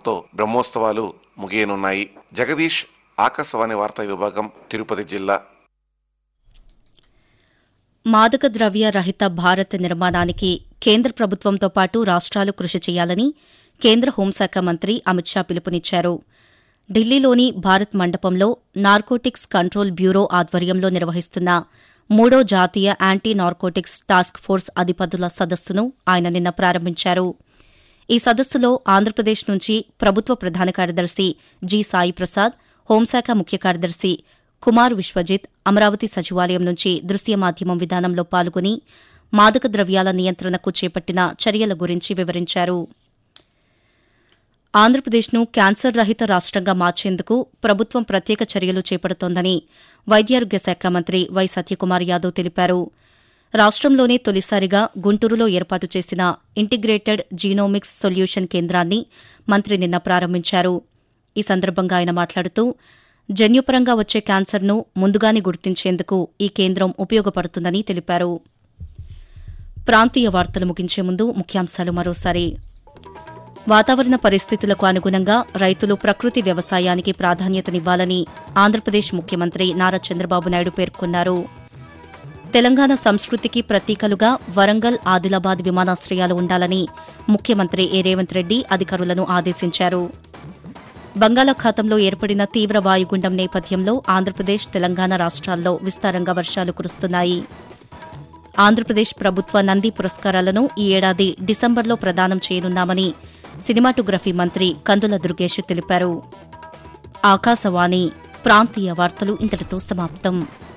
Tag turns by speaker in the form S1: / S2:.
S1: రేపటితో బ్రహ్మోత్సవాలు ముగియనున్నాయి జగదీష్ ఆకాశవాణి వార్తా విభాగం తిరుపతి జిల్లా
S2: మాదక ద్రవ్య రహిత భారత్ నిర్మాణానికి కేంద్ర ప్రభుత్వంతో పాటు రాష్ట్రాలు కృషి చేయాలని కేంద్ర హోంశాఖ మంత్రి అమిత్ షా పిలుపునిచ్చారు ఢిల్లీలోని భారత్ మండపంలో నార్కోటిక్స్ కంట్రోల్ బ్యూరో ఆధ్వర్యంలో నిర్వహిస్తున్న మూడో జాతీయ యాంటీ నార్కోటిక్స్ టాస్క్ ఫోర్స్ అధిపతుల సదస్సును ఆయన నిన్న ప్రారంభించారు ఈ సదస్సులో ఆంధ్రప్రదేశ్ నుంచి ప్రభుత్వ ప్రధాన కార్యదర్శి జి సాయి ప్రసాద్ హోంశాఖ ముఖ్య కార్యదర్శి కుమార్ విశ్వజిత్ అమరావతి సచివాలయం నుంచి దృశ్య మాధ్యమం విధానంలో పాల్గొని మాదక ద్రవ్యాల నియంత్రణకు చేపట్టిన చర్యల గురించి వివరించారు ఆంధ్రప్రదేశ్ను క్యాన్సర్ రహిత రాష్ట్రంగా మార్చేందుకు ప్రభుత్వం ప్రత్యేక చర్యలు చేపడుతోందని వైద్యారోగ్య శాఖ మంత్రి వై సత్యకుమార్ యాదవ్ తెలిపారు రాష్ట్రంలోనే తొలిసారిగా గుంటూరులో ఏర్పాటు చేసిన ఇంటిగ్రేటెడ్ జీనోమిక్స్ సొల్యూషన్ కేంద్రాన్ని మంత్రి నిన్న ప్రారంభించారు ఈ సందర్భంగా ఆయన మాట్లాడుతూ జన్యుపరంగా వచ్చే క్యాన్సర్ను ముందుగానే గుర్తించేందుకు ఈ కేంద్రం ఉపయోగపడుతుందని తెలిపారు ప్రాంతీయ వార్తలు ముగించే ముందు ముఖ్యాంశాలు మరోసారి వాతావరణ పరిస్థితులకు అనుగుణంగా రైతులు ప్రకృతి వ్యవసాయానికి ప్రాధాన్యతనివ్వాలని ఆంధ్రప్రదేశ్ ముఖ్యమంత్రి నారా చంద్రబాబు నాయుడు పేర్కొన్నారు తెలంగాణ సంస్కృతికి ప్రతీకలుగా వరంగల్ ఆదిలాబాద్ విమానాశ్రయాలు ఉండాలని ముఖ్యమంత్రి ఏ రేవంత్ రెడ్డి అధికారులను ఆదేశించారు బంగాళాఖాతంలో ఏర్పడిన తీవ్ర వాయుగుండం నేపథ్యంలో ఆంధ్రప్రదేశ్ తెలంగాణ రాష్ట్రాల్లో విస్తారంగా వర్షాలు కురుస్తున్నాయి ఆంధ్రప్రదేశ్ ప్రభుత్వ నంది పురస్కారాలను ఈ ఏడాది డిసెంబర్లో ప్రదానం చేయనున్నామని సినిమాటోగ్రఫీ మంత్రి కందుల దుర్గేష్ తెలిపారు ఆకాశవాణి ప్రాంతీయ వార్తలు ఇంతటితో సమాప్తం